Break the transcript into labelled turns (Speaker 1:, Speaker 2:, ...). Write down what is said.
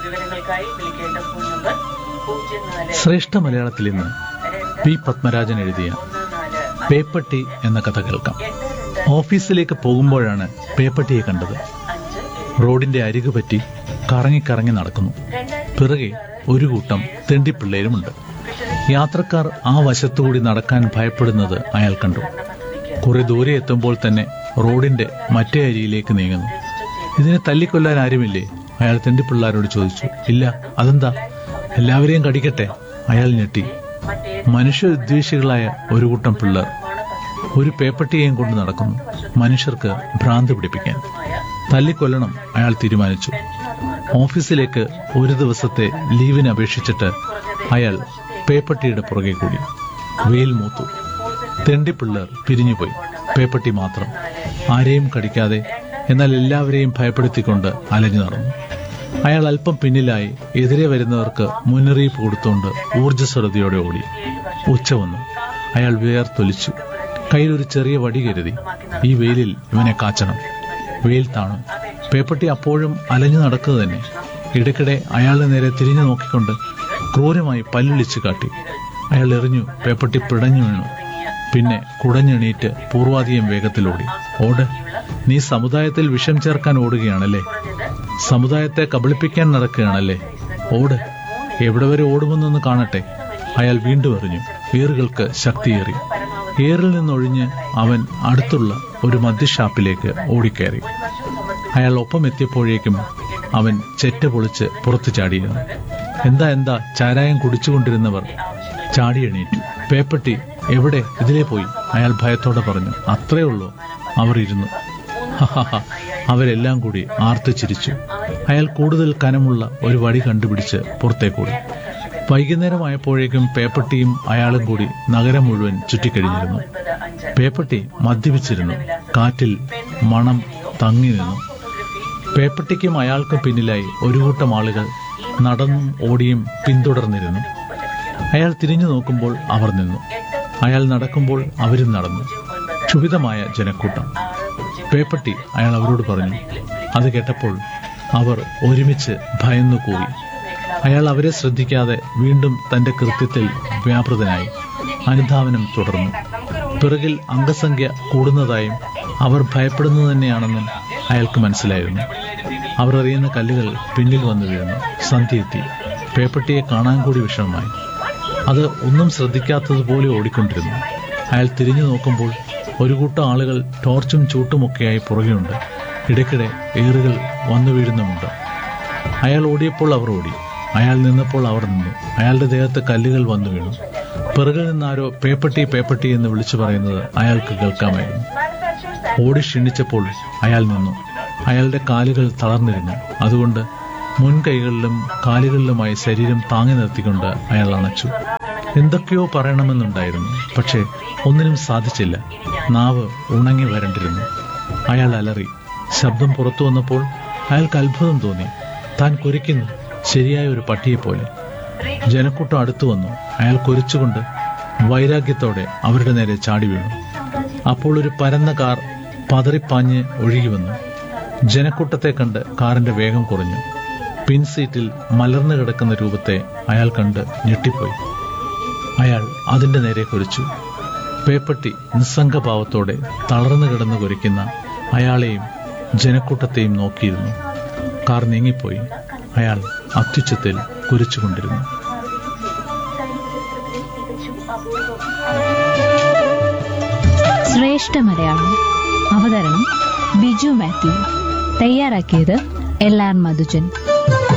Speaker 1: വിവരങ്ങൾക്കായി വിളിക്കേണ്ട phone number പൂജ്യം നാല്
Speaker 2: ശ്രേഷ്ഠ മലയാളത്തിൽ ഇന്ന് പി പത്മരാജൻ എഴുതിയ
Speaker 1: ഒന്ന് നാല്
Speaker 2: പേപ്പട്ടി എന്ന കഥ കേൾക്കാം
Speaker 1: എട്ട് രണ്ട്
Speaker 2: ഓഫീസിലേക്ക് പോകുമ്പോഴാണ് പേപ്പട്ടിയെ കണ്ടത്
Speaker 1: അഞ്ച് ഏഴ്
Speaker 2: റോഡിന്റെ അരികു പറ്റി കറങ്ങി കറങ്ങി നടക്കുന്നു
Speaker 1: രണ്ടായിരത്തി
Speaker 2: പിറകെ ഒരു കൂട്ടം തെണ്ടിപ്പിള്ളേരുമുണ്ട് യാത്രക്കാർ ആ വശത്തുകൂടി നടക്കാൻ ഭയപ്പെടുന്നത് അയാൾ കണ്ടു
Speaker 1: പദ്ധതിക്ക്
Speaker 2: കുറെ ദൂരെ എത്തുമ്പോൾ തന്നെ റോഡിന്റെ മറ്റേ അരിയിലേക്ക് നീങ്ങുന്നു ഇതിനെ തല്ലിക്കൊല്ലാൻ ആരുമില്ലേ അയാൾ തെണ്ടിപ്പിള്ളാരോട് ചോദിച്ചു ഇല്ല അതെന്താ എല്ലാവരെയും കടിക്കട്ടെ അയാൾ ഞെട്ടി
Speaker 1: മറ്റേത്
Speaker 2: മനുഷ്യവിദ്വേഷികളായ ഒരു കൂട്ടം പിള്ളേർ ഒരു പേപ്പട്ടിയെയും കൊണ്ട് നടക്കുന്നു മനുഷ്യർക്ക് ഭ്രാന്ത് പിടിപ്പിക്കാൻ തല്ലിക്കൊല്ലണം അയാൾ തീരുമാനിച്ചു ഓഫീസിലേക്ക് ഒരു ദിവസത്തെ ലീവിന് അപേക്ഷിച്ചിട്ട് അയാൾ പേപ്പട്ടിയുടെ പുറകെ കൂടി വെയിൽ മൂത്തു തെണ്ടിപ്പിള്ളേർ പിരിഞ്ഞുപോയി പേപ്പട്ടി മാത്രം ആരെയും കടിക്കാതെ എന്നാൽ എല്ലാവരെയും ഭയപ്പെടുത്തിക്തൊണ്ട് അലഞ്ഞു നടന്നു അയാൾ അല്പം പിന്നിലായി എതിരെ വരുന്നവർക്ക് മുന്നറിയിപ്പ് കൊടുത്തുകൊണ്ട് ഊർജ്ജസ്വലതയോടെ ഓടി ഉച്ച വന്നു അയാൾ വിയർത്തൊലിച്ചു കയ്യിൽ ഒരു ചെറിയ വടി കരുതി ഈ വെയിലിൽ ഇവനെ കാച്ചണം വെയിൽ താണു പേപ്പട്ടി അപ്പോഴും അലഞ്ഞു നടക്കുക തന്നെ ഇടയ്ക്കിടെ അയാളുടെ നേരെ തിരിഞ്ഞു നോക്കിക്കൊണ്ട് ക്രൂരമായി പല്ലുളിച്ചു കാട്ടി അയാൾ എറിഞ്ഞു പേപ്പട്ടി പിടഞ്ഞു വീണു പിന്നെ കുടഞ്ഞെണീറ്റ് പൂർവാധികം വേഗത്തിലോടി ഓട് നീ സമുദായത്തിൽ വിഷം ചേർക്കാൻ ഓടുകയാണല്ലേ സമുദായത്തെ കബളിപ്പിക്കാൻ നടക്കുകയാണല്ലേ ഓട് എവിടെ വരെ ഓടുമെന്നൊന്ന് കാണട്ടെ അയാൾ വീണ്ടും എറിഞ്ഞു ഏറുകൾക്ക് ശക്തിയേറി ഏറിൽ നിന്നൊഴിഞ്ഞ് അവൻ അടുത്തുള്ള ഒരു മദ്യഷാപ്പിലേക്ക് ഓടിക്കയറി അയാൾ ഒപ്പം എത്തിയപ്പോഴേക്കും അവൻ ചെറ്റ പൊളിച്ച് പുറത്തു ചാടിയിരുന്നു എന്താ എന്താ ചാരായം കുടിച്ചുകൊണ്ടിരുന്നവർ ചാടി എണീറ്റു പേപ്പട്ടി എവിടെ ഇതിലേ പോയി അയാൾ ഭയത്തോടെ പറഞ്ഞു അത്രേ ഉള്ളൂ അവർ ഇരുന്നു ഹഹഹ. അവരെല്ലാം കൂടി ആർത്തു ചിരിച്ചു അയാൾ കൂടുതൽ കനമുള്ള ഒരു വടി കണ്ടുപിടിച്ച് പുറത്തേക്കൂടി വൈകുന്നേരമായപ്പോഴേക്കും പേപ്പട്ടിയും അയാളും കൂടി നഗരം മുഴുവൻ ചുറ്റിക്കഴിഞ്ഞിരുന്നു പേപ്പട്ടി മദ്യപിച്ചിരുന്നു കാറ്റിൽ മണം തങ്ങി നിന്നു പേപ്പട്ടിക്കും അയാൾക്കും പിന്നിലായി ഒരു കൂട്ടം ആളുകൾ നടന്നും ഓടിയും പിന്തുടർന്നിരുന്നു അയാൾ തിരിഞ്ഞു നോക്കുമ്പോൾ അവർ നിന്നു അയാൾ നടക്കുമ്പോൾ അവരും നടന്നു ക്ഷുഭിതമായ ജനക്കൂട്ടം പേപ്പട്ടി അയാൾ അവരോട് പറഞ്ഞു അത് കേട്ടപ്പോൾ അവർ ഒരുമിച്ച് ഭയന്നു കൂടി അയാൾ അവരെ ശ്രദ്ധിക്കാതെ വീണ്ടും തന്റെ കൃത്യത്തിൽ വ്യാപൃതനായി അനുധാവനം തുടർന്നു പിറകിൽ അംഗസംഖ്യ കൂടുന്നതായും അവർ ഭയപ്പെടുന്നത് തന്നെയാണെന്നും അയാൾക്ക് മനസ്സിലായിരുന്നു അവർ എറിയുന്ന കല്ലുകൾ പിന്നിൽ വന്നു വീഴുന്നു സന്ധ്യയെത്തി പേപ്പട്ടിയെ കാണാൻ കൂടി വിഷമമായി അത് ഒന്നും ശ്രദ്ധിക്കാത്തതുപോലെ ഓടിക്കൊണ്ടിരുന്നു അയാൾ തിരിഞ്ഞു നോക്കുമ്പോൾ ഒരു കൂട്ടം ആളുകൾ ടോർച്ചും ചൂട്ടുമൊക്കെയായി പുറകെയുണ്ട് ഇടയ്ക്കിടെ ഏറുകൾ വന്നു വീഴുന്നുമുണ്ട് അയാൾ ഓടിയപ്പോൾ അവർ ഓടി അയാൾ നിന്നപ്പോൾ അവർ നിന്നു അയാളുടെ ദേഹത്ത് കല്ലുകൾ വന്നു വീണു പിറകിൽ നിന്നാരോ പേപ്പട്ടി പേപ്പട്ടി എന്ന് വിളിച്ചു പറയുന്നത് അയാൾക്ക് കേൾക്കാമായിരുന്നു ഓടി ക്ഷീണിച്ചപ്പോൾ അയാൾ നിന്നു അയാളുടെ കാലുകൾ തളർന്നിരുന്നു അതുകൊണ്ട് മുൻകൈകളിലും കാലുകളിലുമായി ശരീരം താങ്ങി നിർത്തിക്കൊണ്ട് അയാൾ അണച്ചു എന്തൊക്കെയോ പറയണമെന്നുണ്ടായിരുന്നു പക്ഷേ ഒന്നിനും സാധിച്ചില്ല നാവ് ഉണങ്ങി വരണ്ടിരുന്നു അയാൾ അലറി ശബ്ദം പുറത്തു വന്നപ്പോൾ അയാൾക്ക് അത്ഭുതം തോന്നി താൻ കുരയ്ക്കുന്നു ശരിയായ ഒരു പട്ടിയെപ്പോലെ ജനക്കൂട്ടം അടുത്തു വന്നു അയാൾ കുരച്ചുകൊണ്ട് വൈരാഗ്യത്തോടെ അവരുടെ നേരെ ചാടി വീണു അപ്പോൾ ഒരു പരന്ന കാർ പതറിപ്പാഞ്ഞ് ഒഴുകി വന്നു ജനക്കൂട്ടത്തെ കണ്ട് കാറിന്റെ വേഗം കുറഞ്ഞു പിൻസീറ്റിൽ മലർന്നു കിടക്കുന്ന രൂപത്തെ അയാൾ കണ്ട് ഞെട്ടിപ്പോയി അയാൾ അതിന്റെ നേരെ കുറിച്ചു പേപ്പട്ടി നിസ്സംഗഭാവത്തോടെ തളർന്നു കിടന്ന് കുരയ്ക്കുന്ന അയാളെയും ജനക്കൂട്ടത്തെയും നോക്കിയിരുന്നു കാർ നീങ്ങിപ്പോയി അയാൾ അത്യുച്ചത്തിൽ കുരിച്ചുകൊണ്ടിരുന്നു
Speaker 3: ശ്രേഷ്ഠ മലയാളം അവതരണം ബിജു മാത്യു തയ്യാറാക്കിയത് എൽ ആർ മധുജൻ